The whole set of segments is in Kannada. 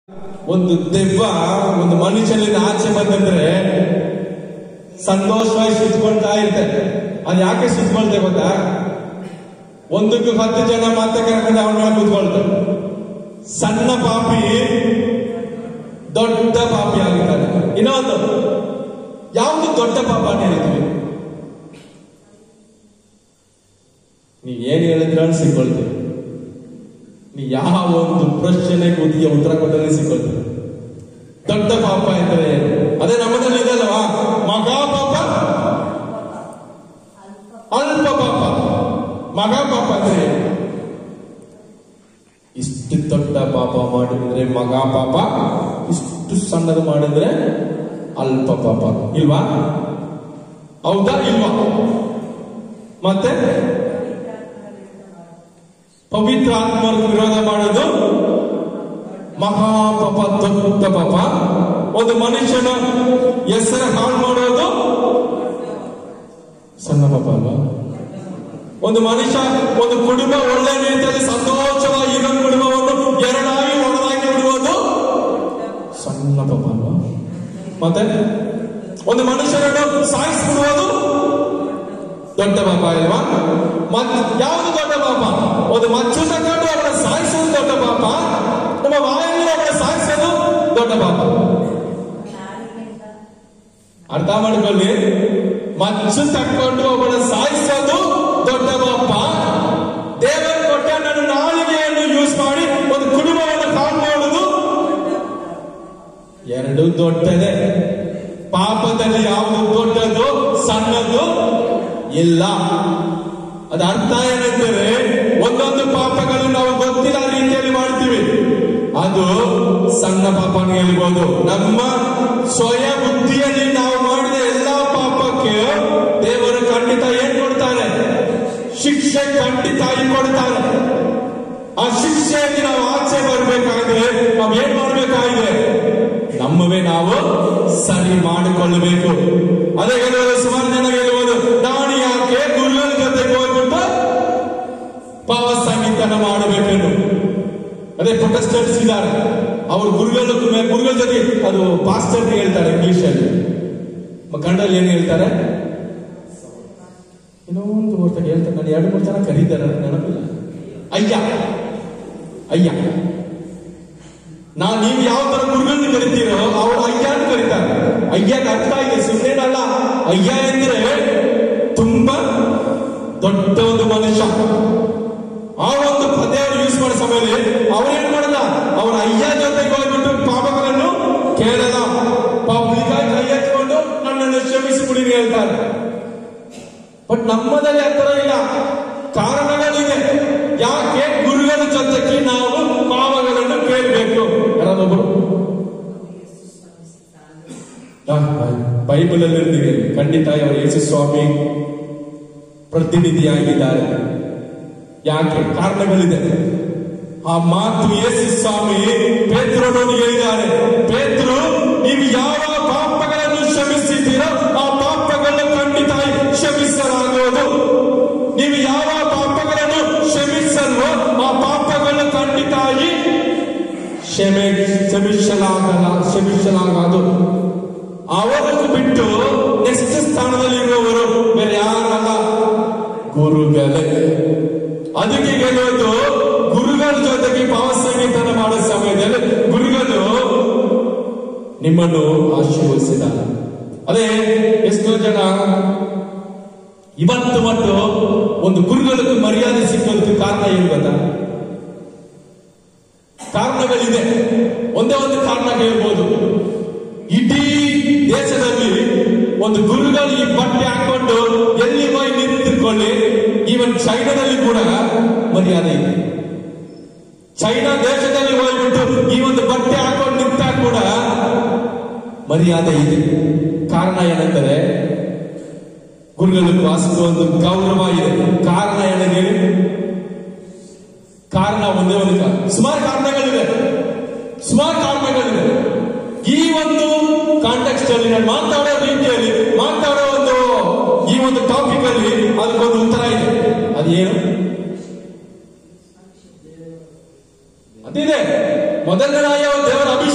ಒಂದು ದೆವ್ವ ಒಂದು ಮನುಷ್ಯನಿಂದ ಆಚೆ ಬಂದಂದ್ರೆ ಸಂತೋಷವಾಗಿ ಸುತ್ಕೊಳ್ತಾ ಇರ್ತದೆ ಅದು ಯಾಕೆ ಸುತ್ಕೊಳ್ತೆ ಗೊತ್ತಾ ಒಂದಕ್ಕೂ ಹತ್ತು ಜನ ಮಾತ್ರ ಕರ್ಕೊಂಡು ಅವನ ಮೇಲೆ ಕೂತ್ಕೊಳ್ತಾರೆ ಸಣ್ಣ ಪಾಪಿ ದೊಡ್ಡ ಪಾಪಿ ಆಗಿದ್ದಾನೆ ಇನ್ನೊಂದು ಯಾವುದು ದೊಡ್ಡ ಪಾಪ ಅಂತ ಹೇಳ್ತೀವಿ ನೀವ್ ಏನ್ ಹೇಳಿದ್ರೆ ಸಿಕ್ಕೊಳ್ತೀವಿ ನೀ ಯಾವ ಒಂದು ಪ್ರಶ್ನೆಗೆ ಉದಿಯ ಉತ್ತರ ಕೊಟ್ಟರೆ ಸಿಕ್ಕೊಳ್ತೀವಿ ದೊಡ್ಡ ಪಾಪ ಎಂದರೆ ಏನು ಅದೇ ನಮ್ಮದಲ್ಲಿ ಇದಲ್ವಾ ಮಗಾ ಪಾಪ ಅಲ್ಪ ಪಾಪ ಮಗಾ ಪಾಪ ಅಂದ್ರೆ ಏನು? ಇಷ್ಟು ದೊಡ್ಡ ಪಾಪ ಮಾಡಿದ್ರೆ ಮಗಾ ಪಾಪ ಇಷ್ಟು ಸಣ್ಣದು ಮಾಡಿದ್ರೆ ಅಲ್ಪ ಪಾಪ ಇಲ್ವಾ ಹೌದಾ ಇಲ್ವಾ ಮತ್ತೆ ಪವಿತ್ರ ಆತ್ಮರಿಗೆ ವಿರೋಧ ಮಾಡೋದು ಮಹಾಪಾಪ ದೊಡ್ಡ ಪಾಪ ಒಂದು ಮನುಷ್ಯನ ಹೆಸರು ಹಾಳು ಮಾಡೋದು ಸಣ್ಣ ಪಾಪ ಅಲ್ವಾ ಒಂದು ಮನುಷ್ಯ ಒಂದು ಕುಟುಂಬ ಒಳ್ಳೆ ರೀತಿಯಲ್ಲಿ ಸಂತೋಷವಾಗಿ ಇನ್ನೊಂದು ಕುಟುಂಬವನ್ನು ಎರಡಾಗಿ ಒಡೆದಾಗಿ ಬಿಡುವುದು ಸಣ್ಣ ಪಾಪ ಅಲ್ವಾ ಮತ್ತೆ ಒಂದು ಮನುಷ್ಯನನ್ನು ಸಾಯಿಸ್ಬಿಡುವುದು ದೊಡ್ಡ ಪಾಪ ಅಲ್ವಾ ಮತ್ ಯಾವುದು ದೊಡ್ಡ ಪಾಪ ಒಂದು ಮಚ್ಚು ತಗೊಂಡು ಅವನ ಸಾಯಿಸೋದು ದೊಡ್ಡ ಪಾಪ ನಮ್ಮ ವಾಯಲ್ಲಿ ಅವನ ಸಾಯಿಸೋದು ದೊಡ್ಡ ಪಾಪ ಅರ್ಥ ಮಾಡ್ಕೊಳ್ಳಿ ಮಚ್ಚು ತಕ್ಕೊಂಡು ಒಬ್ಬನ ಸಾಯಿಸೋದು ದೊಡ್ಡ ಪಾಪ ದೇವರು ಕೊಟ್ಟ ನನ್ನ ನಾಲಿಗೆಯನ್ನು ಯೂಸ್ ಮಾಡಿ ಒಂದು ಕುಟುಂಬವನ್ನು ಕಾಲ್ ಮಾಡುವುದು ಎರಡು ದೊಡ್ಡದೇ ಪಾಪದಲ್ಲಿ ಯಾವುದು ದೊಡ್ಡದು ಸಣ್ಣದು ಇಲ್ಲ ಅದ ಅರ್ಥ ಏನೆಂದರೆ ಒಂದೊಂದು ಪಾಪಗಳು ನಾವು ಗೊತ್ತಿಲ್ಲ ರೀತಿಯಲ್ಲಿ ಮಾಡ್ತೀವಿ ಅದು ಸಣ್ಣ ಪಾಪ ಅಂತ ಹೇಳ್ಬೋದು ನಮ್ಮ ಸ್ವಯ ಬುದ್ಧಿಯಲ್ಲಿ ನಾವು ಮಾಡಿದ ಎಲ್ಲಾ ಪಾಪಕ್ಕೆ ದೇವರು ಖಂಡಿತ ಏನ್ ಕೊಡ್ತಾರೆ ಶಿಕ್ಷೆ ಖಂಡಿತ ಆಗಿ ಕೊಡ್ತಾರೆ ಆ ಶಿಕ್ಷೆಯಲ್ಲಿ ನಾವು ಆಚೆ ಬರ್ಬೇಕಾದ್ರೆ ನಾವು ಏನ್ ಮಾಡ್ಬೇಕಾಗಿದೆ ನಮ್ಮವೇ ನಾವು ಸರಿ ಮಾಡಿಕೊಳ್ಳಬೇಕು ಅದೇ ಹೇಳುವುದು ಸುಮಾರು ಜನ ಹೇಳುವುದು ನಾನು ಯಾಕೆ ಗುರುಗಳ ಜೊತೆಗೆ ಹೋಗ್ಬಿಟ್ಟು ಪಾವ ಸಂಗೀತನ ಮಾಡಬೇಕೆಂದು ಅದೇ ಪ್ರೊಟೆಸ್ಟೆಂಟ್ಸ್ ಇದ್ದಾರೆ ಅವರು ಗುರುಗಳ ಗುರುಗಳ ಜೊತೆ ಅದು ಪಾಸ್ಟರ್ ಹೇಳ್ತಾರೆ ಇಂಗ್ಲಿಷ್ ಅಲ್ಲಿ ಕನ್ನಡದಲ್ಲಿ ಏನ್ ಹೇಳ್ತಾರೆ ಇನ್ನೊಂದು ಹೊರತಾಗ ಹೇಳ್ತಾರೆ ನಾನು ಎರಡು ಮೂರು ಜನ ಕರೀತಾರೆ ನನಗೆ ನೆನಪಿಲ್ಲ ಅಯ್ಯ ಅಯ್ಯ ನಾ ನೀವು ಯಾವ ತರ ಗುರುಗಳನ್ನ ಕರಿತೀರೋ ಅವರು ಅಯ್ಯ ಅಂತ ಕರೀತಾರೆ ಅಯ್ಯದ ಅರ್ಥ ಇದೆ ಸುಮ್ಮನೆನಲ್ಲ ಅಯ್ಯ ಎಂದ್ರೆ ತುಂಬಾ ದೊಡ್ಡ ಒಂದು ಮನುಷ್ಯ ಆ ಒಂದು ಪದ ಅವರು ಯೂಸ್ ಮಾಡೋ ಸಮಯದಲ್ಲಿ ಅವ್ರೇನ್ ಮಾಡಲ್ಲ ಅವ್ರ ಅಯ್ಯ ಜೊತೆಗೆ ಹೋಗ್ಬಿಟ್ಟು ಪಾಪಗಳನ್ನು ಕೇಳಲ್ಲ ಪಬ್ಲಿಕ್ ಆಗಿ ಕೈ ಎತ್ಕೊಂಡು ನನ್ನನ್ನು ಕ್ಷಮಿಸಿಬಿಡಿ ಅಂತ ಹೇಳ್ತಾರೆ ಬಟ್ ನಮ್ಮದಲ್ಲಿ ಆ ತರ ಇಲ್ಲ ಕಾರಣಗಳಿದೆ ಯಾಕೆ ಗುರುಗಳ ಜೊತೆಗೆ ನಾವು ಪಾವಗಳನ್ನು ಕೇಳಬೇಕು ಯಾರಾದೊಬ್ಬರು ಬೈಬಲ್ ಅಲ್ಲಿ ಇರ್ತೀವಿ ಖಂಡಿತ ಅವರು ಯೇಸು ಸ್ವಾಮಿ ಪ್ರತಿನಿಧಿಯಾಗಿದ್ದಾರೆ ಯಾಕೆ ಕಾರಣಗಳಿದೆ ಆ ಮಾತು ಯೇಸು ಸ್ವಾಮಿ ಪೇತ್ರನನ್ನು ಹೇಳಿದ್ದಾರೆ ಪೇತ್ರು ನೀವು ಯಾವ ಪಾಪಗಳನ್ನು ಕ್ಷಮಿಸಿದ್ದೀರೋ ಆ ಪಾಪಗಳನ್ನು ಖಂಡಿತ ಕ್ಷಮಿಸಲಾಗುವುದು ನೀವು ಯಾವ ಪಾಪಗಳನ್ನು ಕ್ಷಮಿಸಲ್ವೋ ಆ ಪಾಪಗಳನ್ನು ಖಂಡಿತ ಕ್ಷಮೆ ಕ್ಷಮಿಸಲಾಗಲ್ಲ ಕ್ಷಮಿಸಲಾಗದು ಅವರನ್ನು ಬಿಟ್ಟು ನೆಕ್ಸ್ಟ್ ಸ್ಥಾನದಲ್ಲಿರುವವರು ಬೇರೆ ಯಾರಲ್ಲ ಗುರುಗಳೇ ಅದಕ್ಕೆ ಹೇಳೋದು ಗುರುಗಳ ಜೊತೆಗೆ ಭಾವಸಂಗೀತನ ಮಾಡೋ ಸಮಯದಲ್ಲಿ ಗುರುಗಳು ನಿಮ್ಮನ್ನು ಆಶೀರ್ವದಿಸಿದ್ದಾರೆ ಅದೇ ಎಷ್ಟೋ ಜನ ಇವತ್ತು ಮತ್ತು ಒಂದು ಗುರುಗಳಿಗೆ ಮರ್ಯಾದೆ ಸಿಕ್ಕೋದಕ್ಕೆ ಕಾರಣ ಏನು ಗೊತ್ತಾ ಕಾರಣಗಳಿದೆ ಒಂದೇ ಒಂದು ಕಾರಣ ಹೇಳ್ಬೋದು ಇಡೀ ದೇಶದಲ್ಲಿ ಒಂದು ಗುರುಗಳು ಈ ಬಟ್ಟೆ ಹಾಕೊಂಡು ಎಲ್ಲಿ ಹೋಗಿ ನಿಂತುಕೊಳ್ಳಿ ಈವನ್ ಚೈನಾದಲ್ಲಿ ಕೂಡ ಮರ್ಯಾದೆ ಇದೆ ಚೈನಾ ದೇಶದಲ್ಲಿ ಹೋಗ್ಬಿಟ್ಟು ಈ ಒಂದು ಬಟ್ಟೆ ಹಾಕೊಂಡು ನಿಂತಾಗ ಕೂಡ ಮರ್ಯಾದೆ ಇದೆ ಕಾರಣ ಏನೆಂದರೆ ಗುರುಗಳಿಗೆ ವಾಸಿಸುವ ಒಂದು ಗೌರವ ಇದೆ ಕಾರಣ ಏನೇನು ಹೇಳಿ ಕಾರಣ ಒಂದೇ ಒಂದು ಕಾರಣ ಸುಮಾರು ಕಾರಣಗಳಿವೆ ಸುಮಾರು ಕಾರಣಗಳಿವೆ ಈ ಒಂದು ಕಾಂಟೆಕ್ಸ್ಟ್ ಅಲ್ಲಿ ನಾನು ಮಾತಾಡೋ ರೀತಿಯಲ್ಲಿ ಮಾತಾಡೋ ಒಂದು ಈ ಒಂದು ಟಾಪಿಕ್ ಅಲ್ಲಿ ಅದಕ್ಕೊಂದು ಉತ್ತರ ಇದೆ ಅದೇನು ಅದಿದೆ ಮೊದಲನೇದಾಗಿ ಅವನು ದೇವರ ಅಭಿಷೇಕ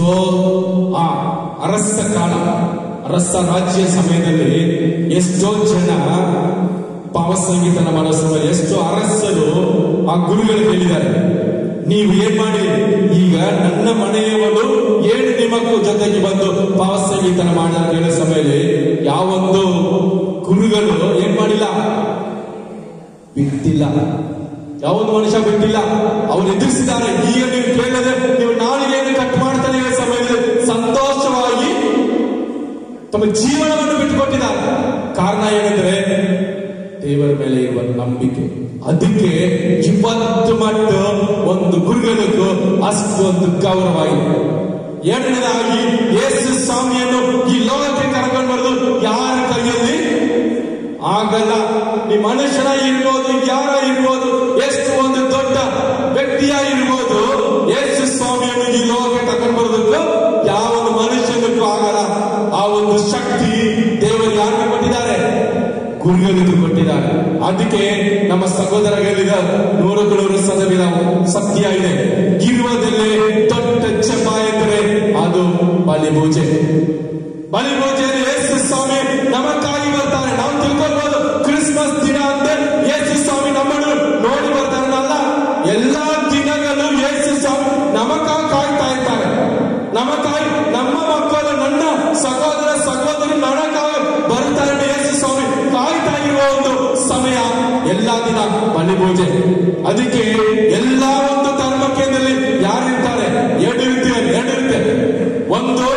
ಆ ಅರಸ ಕಾಲ ಅರಸ ರಾಜ್ಯ ಸಮಯದಲ್ಲಿ ಎಷ್ಟೋ ಜನ ಪಾವಸಂಗೀತನ ಮಾಡೋ ಸಮಯ ಎಷ್ಟೋ ಅರಸರು ಆ ಗುರುಗಳು ಹೇಳಿದ್ದಾರೆ ನೀವು ಏನ್ ಮಾಡಿ ಈಗ ನನ್ನ ಮನೆಯವನು ಏನು ನಿಮಗೂ ಜೊತೆಗೆ ಬಂದು ಪಾವಸಂಗೀತನ ಮಾಡಿದ ಹೇಳೋ ಸಮಯದಲ್ಲಿ ಯಾವೊಂದು ಗುರುಗಳು ಏನ್ ಮಾಡಿಲ್ಲ ಬಿಟ್ಟಿಲ್ಲ ಯಾವೊಂದು ಮನುಷ್ಯ ಬಿಟ್ಟಿಲ್ಲ ಅವನು ಎದುರಿಸಿದ್ದಾರೆ ಈಗ ನೀವು ಕೇಳಿದ್ರೆ ನೀವು ನಾಳಿಗೆಯನ್ನು ಕಟ್ ಮಾಡ್ತಾನೆ ಹೇಳೋ ಸಮಯದಲ್ಲಿ ಸಂತೋಷವಾಗಿ ತಮ್ಮ ಜೀವನವನ್ನು ಬಿಟ್ಟುಕೊಟ್ಟಿದ್ದಾರೆ ಕಾರಣ ಏನಂದ್ರೆ ದೇವರ ಮೇಲೆ ಇರುವ ನಂಬಿಕೆ ಅದಕ್ಕೆ ಇವತ್ತು ಮಟ್ಟ ಒಂದು ಗುರುಗಳಿಗೂ ಅಷ್ಟೊಂದು ಗೌರವ ಇದೆ ಎರಡನೇದಾಗಿ ಯೇಸು ಸ್ವಾಮಿಯನ್ನು ಈ ಲೋಕಕ್ಕೆ ಕರ್ಕೊಂಡು ಬರೋದು ಯಾರ ಕೈಯಲ್ಲಿ ಆಗಲ್ಲ ಈ ಮನುಷ್ಯನ ಇರ್ಬೋದು ಯಾರ ಇರ್ಬೋದು ಎಷ್ಟು ಒಂದು ದೊಡ್ಡ ವ್ಯಕ್ತಿಯ ಇರ್ಬೋದು ಯೇಸು ಸ್ವಾಮಿಯನ್ನು ಈ ಲೋಕಕ್ಕೆ ತಗೊಂಡು ಬರೋದಕ್ಕೂ ಯಾವ ಒಂದು ಮನುಷ್ಯನಕ್ಕೂ ಆಗಲ್ಲ ಆ ಒಂದು ಶಕ್ತಿ ದೇವರು ಯಾರಿಗೆ ಕೊಟ್ಟಿದ್ದಾರೆ ಗುರುಗಳಿಗೂ ಕೊಟ್ಟಿದ್ದಾರೆ ಅದಕ್ಕೆ ನಮ್ಮ ಸಹೋದರಗಳಿಗ ನೂರಕ್ಕೆ ನೂರು ಸದವಿದ ಸತ್ಯ ಇದೆ ಇರುವುದಲ್ಲೇ ದೊಡ್ಡ ಜಪ ಎಂದರೆ ಅದು ಬಲಿಪೂಜೆ ಬಲಿಪೂಜೆಯಲ್ಲಿ ಯೇಸು ಸ್ವಾಮಿ ನಮಗಾಗಿ ಬರ್ತಾರೆ ನಾವು ತಿಳ್ಕೊಳ್ಬೋದು ಕ್ರಿಸ್ಮಸ್ ದಿನ ಅಂದ್ರೆ ಯೇಸು ಸ್ವಾಮಿ ನಮ್ಮನ್ನು ನೋಡಿ ಬರ್ತಾರಲ್ಲ ಎಲ್ಲಾ ದಿನಗಳು ಯೇಸು ಸ್ವಾಮಿ ನಮಗಾಗಿ ಕಾಯ್ತಾ ಇರ್ತಾರೆ ನಮಗಾಗಿ ನಮ್ಮ ಮಕ್ಕಳು ನನ್ನ ಸಹೋದರ ಸಹೋದರಿ ನನಗಾಗಿ ಬರ್ತಾರೆ ಯೇಸು ಸ್ವಾಮಿ ಕಾಯ್ತಾ ಇರುವ ಒಂದು ಸಮಯ ಎಲ್ಲಾ ದಿನ ಬಲಿಪೂಜೆ ಅದಕ್ಕೆ ಎಲ್ಲಾ ಒಂದು ಧರ್ಮ ಕೇಂದ್ರದಲ್ಲಿ ಯಾರಿರ್ತಾರೆ ಎರಡು ರೀತಿಯ ಎರಡು ಇರುತ್ತೆ ಒಂದು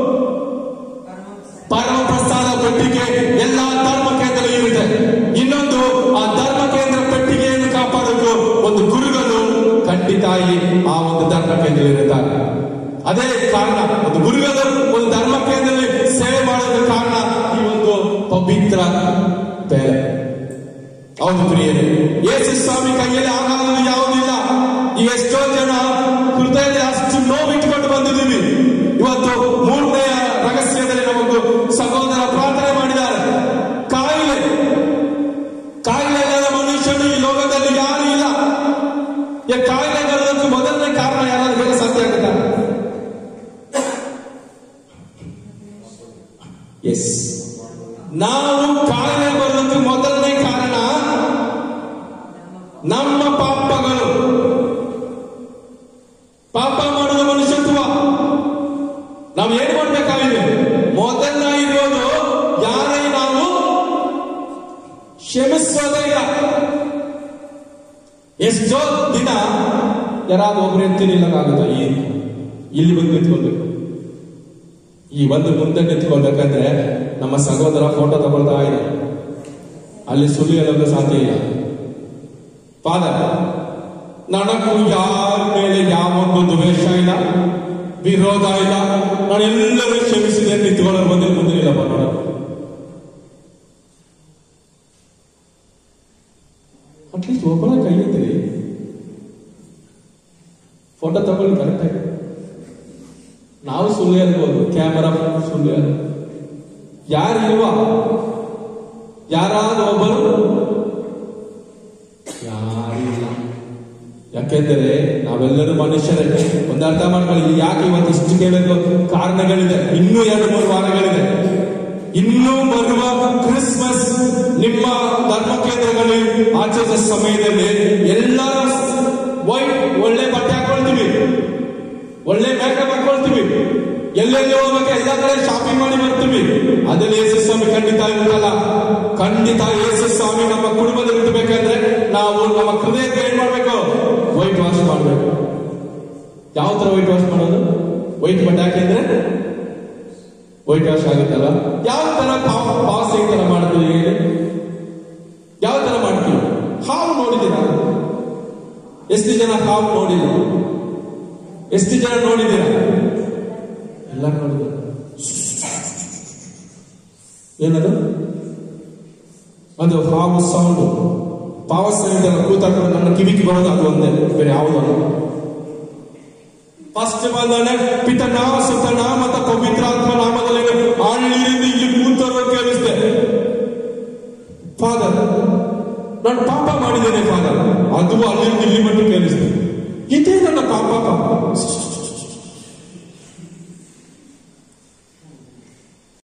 ಪರಮ ಪ್ರಸಾದ ಪೆಟ್ಟಿಗೆ ಎಲ್ಲಾ ಧರ್ಮ ಕೇಂದ್ರದಲ್ಲಿ ಇರುತ್ತೆ ಇನ್ನೊಂದು ಆ ಧರ್ಮ ಕೇಂದ್ರ ಪೆಟ್ಟಿಗೆಯನ್ನು ಕಾಪಾಡೋದು ಒಂದು ಗುರುಗಳು ಖಂಡಿತಾಗಿ ಆ ಒಂದು ಧರ್ಮ ಕೇಂದ್ರದಲ್ಲಿ ಇರುತ್ತಾರೆ ಅದೇ ಕಾರಣ ಒಂದು ಗುರುಗಳು ಒಂದು ಧರ್ಮ ಕೇಂದ್ರದಲ್ಲಿ ಸೇವೆ ಮಾಡೋದ್ರ ಕಾರಣ ಈ ಒಂದು ಪವಿತ್ರ ಬೇರೆ ಹೌದು ಪ್ರಿಯರೇ ಯೇಸು ಸ್ವಾಮಿ ಕೈಯಲ್ಲಿ ಆಗಾಗಲು ಯಾವುದಿಲ್ಲ ಈ ಎಷ್ಟೋ ಜನ ಹೃದಯದಲ್ಲಿ ಅಷ್ಟು ನೋವಿಟ್ಟುಕೊಂಡು ಬಂದಿದ್ದೀವಿ ಇವತ್ತು ಮೂರನೆಯ ರಹಸ್ಯದಲ್ಲಿ ನಮಗೂ ಸಹೋದರ ಪ್ರಾರ್ಥನೆ ಮಾಡಿದ್ದಾರೆ ಕಾಯಿಲೆ ಕಾಯಿಲೆ ಇಲ್ಲದ ಮನುಷ್ಯನು ಈ ಲೋಕದಲ್ಲಿ ಯಾರು ಇಲ್ಲ ಈ ಕಾಯಿಲೆ ಬರೋದಕ್ಕೆ ಮೊದಲನೇ ಕಾರಣ ಯಾರಾದ್ರೂ ಹೇಳ ಸಾಧ್ಯ ಆಗುತ್ತಾ ಎಸ್ ನಾವು ಕಾಯಿಲೆ ಬರೋದಕ್ಕೆ ಮೊದಲನೇ ಕಾರಣ ನಮ್ಮ ಪಾಪಗಳು ಪಾಪ ಮಾಡುವ ಮನುಷ್ಯತ್ವ ನಾವು ಏನ್ ಮಾಡ್ಬೇಕಾಗಿದೆ ಮೊದಲ ಇರೋದು ಯಾರೇ ನಾವು ಕ್ಷಮಿಸೋದೇ ಇಲ್ಲ ಎಷ್ಟೋ ದಿನ ಯಾರಾದ್ರೂ ಒಬ್ರು ಎತ್ತಿ ನಿಲ್ಲಕ್ಕಾಗುತ್ತ ಈ ಇಲ್ಲಿ ಬಂದು ನಿಂತ್ಕೊಳ್ಬೇಕು ಈ ಒಂದು ಮುಂದೆ ನಿಂತ್ಕೊಳ್ಬೇಕಂದ್ರೆ ನಮ್ಮ ಸಹೋದರ ಫೋಟೋ ತಗೊಳ್ತಾ ಇದೆ ಅಲ್ಲಿ ಸುಳಿಯಲು ಸಾಧ್ಯ ಇಲ್ಲ ಫಾದರ್ ನನಗೂ ಯಾರ ಮೇಲೆ ಯಾವೊಂದು ದ್ವೇಷ ಇಲ್ಲ ವಿರೋಧ ಇಲ್ಲ ನಾನು ಎಲ್ಲರೂ ಕ್ಷಮಿಸಿದೆ ನಿಂತ್ಕೊಳ್ಳೋರು ಬಂದಿಲ್ಲ ಮುಂದಿಲ್ಲಪ್ಪ ನೋಡ ಅಟ್ಲೀಸ್ಟ್ ಒಬ್ಬಳ ಕೈ ಎತ್ತಿರಿ ಫೋಟೋ ತಗೊಳ್ಳಿ ಕರೆಕ್ಟ್ ಆಗಿ ನಾವು ಸುಳ್ಳು ಹೇಳ್ಬೋದು ಕ್ಯಾಮರಾ ಸುಳ್ಳು ಹೇಳ್ಬೋದು. ಯಾರು ಇಲ್ವಾ ಯಾರಾದ್ರೂ ಒಬ್ಬರು ಯಾರಿಲ್ಲ ಯಾಕೆಂದರೆ ನಾವೆಲ್ಲರೂ ಮನುಷ್ಯರೇ ಒಂದು ಅರ್ಥ ಮಾಡ್ಕೊಳ್ಳಿ ಯಾಕೆ ಇವತ್ತು ಇಷ್ಟು ಕೇಳಲು ಕಾರಣಗಳಿದೆ ಇನ್ನೂ ಎರಡು ಮೂರು ವಾರಗಳಿದೆ ಇನ್ನೂ ಬರುವ ಕ್ರಿಸ್ಮಸ್ ನಿಮ್ಮ ಧರ್ಮ ಕೇಂದ್ರಗಳಲ್ಲಿ ಆಚರಿಸುವ ಸಮಯದಲ್ಲಿ ಎಲ್ಲ ವೈಟ್ ಒಳ್ಳೆ ಬಟ್ಟೆ ಹಾಕೊಳ್ತೀವಿ ಒಳ್ಳೆ ಮೇಕಪ್ ಹಾಕೊಳ್ತೀವಿ ಎಲ್ಲೆಲ್ಲಿ ಹೋಗ್ಬೇಕು ಎಲ್ಲ ಕಡೆ ಶಾಪಿಂಗ್ ಮಾಡಿ ಬರ್ತೀವಿ ಅದಲ್ಲಿ ಯೇಸು ಸ್ವಾಮಿ ಖಂಡಿತ ಇರುತ್ತಲ್ಲ ಖಂಡಿತ ಯೇಸು ಸ್ವಾಮಿ ನಮ್ಮ ಕುಟುಂಬದಲ್ಲಿ ಇರ್ಬೇಕಂದ್ರೆ ನಾವು ನಮ್ಮ ಹೃದಯಕ್ಕೆ ಏನ್ ಮಾಡ್ಬೇಕು ವೈಟ್ ವಾಶ್ ಮಾಡ್ಬೇಕು ಯಾವ ತರ ವೈಟ್ ವಾಶ್ ಮಾಡೋದು ವೈಟ್ ಬಟ್ಟೆ ಹಾಕಿದ್ರೆ ವೈಟ್ ವಾಶ್ ಆಗುತ್ತಲ್ಲ ಯಾವ ತರ ಪಾಸ್ ಈ ತರ ಮಾಡ್ತೀವಿ ಹೇಳಿ ಯಾವ ತರ ಮಾಡ್ತೀವಿ ಹಾವು ನೋಡಿದ್ದೀರಾ ಎಷ್ಟು ಜನ ಹಾವು ನೋಡಿಲ್ಲ ಎಷ್ಟು ಜನ ನೋಡಿದ್ದೀರಾ ಎಲ್ಲ ನೋಡಿದ್ದೀರ ಏನದು ಅದು ಹಾವು ಸೌಂಡ್ ಪಾವಸನಿಂದ ಕೂತಾಗ ನನ್ನ ಕಿವಿಗೆ ಬರೋದು ಅದು ಒಂದೇ ಬೇರೆ ಯಾವುದಲ್ಲ ಫಸ್ಟ್ ಬಂದಾನೆ ಪಿತನ ಸುತನ ಮತ್ತು ಪವಿತ್ರಾತ್ಮ ನಾಮದಲ್ಲಿ ಆಳ್ಳಿಯಿಂದ ಇಲ್ಲಿ ಕೂತರು ಕೇಳಿಸ್ದೆ ಫಾದರ್ ನಾನು ಪಾಪ ಮಾಡಿದ್ದೇನೆ ಫಾದರ್ ಅದು ಅಲ್ಲಿ ಇಲ್ಲಿ ಮಟ್ಟ ಕೇಳಿಸ್ದೆ ಇದೇ ನನ್ನ ಪಾಪ